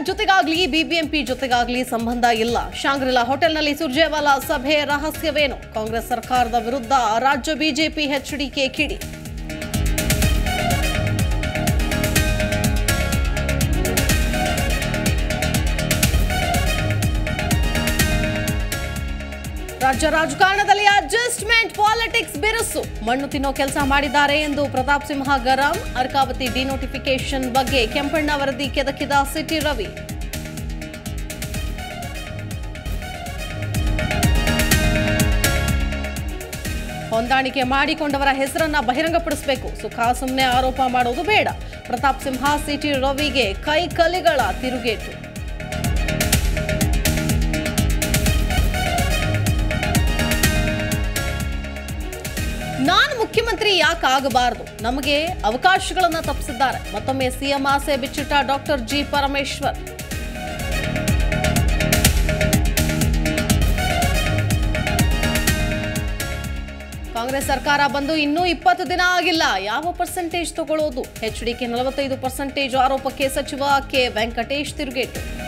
ಜೊತೆಗಾಗ್ಲಿ BBMP ಜೊತೆಗಾಗ್ಲಿ ಸಂಬಂಧ ಇಲ್ಲ Shangri-La ಹೋಟೆಲ್ನಲ್ಲಿ ಸುರ್ಜೇವಾಲಾ ಸಭೆ ರಹಸ್ಯವೇನು ಕಾಂಗ್ರೆಸ್ ಸರ್ಕಾರದ ವಿರುದ್ಧ ರಾಜ್ಯ ಬಿಜೆಪಿ ಎಚ್ಡಿಕೆ ಕಿಡಿ ರಾಜ್ಯ ರಾಜಕಾರಣದಲ್ಲಿ ಅಡ್ಜಸ್ಟ್ಮೆಂಟ್ ಪಾಲಿಟಿಕ್ಸ್ ಬಿರುಸು ಮಣ್ಣು ತಿನ್ನೋ ಕೆಲಸ ಮಾಡಿದ್ದಾರೆ ಎಂದು ಪ್ರತಾಪ್ ಸಿಂಹ ಗರಂ ಅರ್ಕಾವತಿ ಡಿನೋಟಿಫಿಕೇಶನ್ ಬಗ್ಗೆ ಕೆಂಪಣ್ಣ ವರದಿ ಕೆದಕಿದ ಸಿಟಿ ರವಿ ಹೊಂದಾಣಿಕೆ ಮಾಡಿಕೊಂಡವರ ಹೆಸರನ್ನ ಬಹಿರಂಗಪಡಿಸಬೇಕು ಸುಖ ಸುಮ್ಮನೆ ಆರೋಪ ಮಾಡೋದು ಬೇಡ ಪ್ರತಾಪ್ ಸಿಂಹ ಸಿಟಿ ರವಿಗೆ ಕೈ ಕಲಿಗಳ ತಿರುಗೇಟು ನಾನು ಮುಖ್ಯಮಂತ್ರಿ ಯಾಕೆ ಆಗಬಾರದು ನಮಗೆ ಅವಕಾಶಗಳನ್ನ ತಪ್ಪಿಸಿದ್ದಾರೆ ಮತ್ತೊಮ್ಮೆ ಸಿಎಂ ಆಸೆ ಬಿಚ್ಚಿಟ್ಟ ಡಾಕ್ಟರ್ ಜಿ ಪರಮೇಶ್ವರ್ ಕಾಂಗ್ರೆಸ್ ಸರ್ಕಾರ ಬಂದು ಇನ್ನೂ ಇಪ್ಪತ್ತು ದಿನ ಆಗಿಲ್ಲ ಯಾವ ಪರ್ಸೆಂಟೇಜ್ ತಗೊಳ್ಳೋದು ಎಚ್ಡಿಕೆ ನಲವತ್ತೈದು ಪರ್ಸೆಂಟೇಜ್ ಆರೋಪಕ್ಕೆ ಸಚಿವ ಕೆ ವೆಂಕಟೇಶ್ ತಿರುಗೇಟು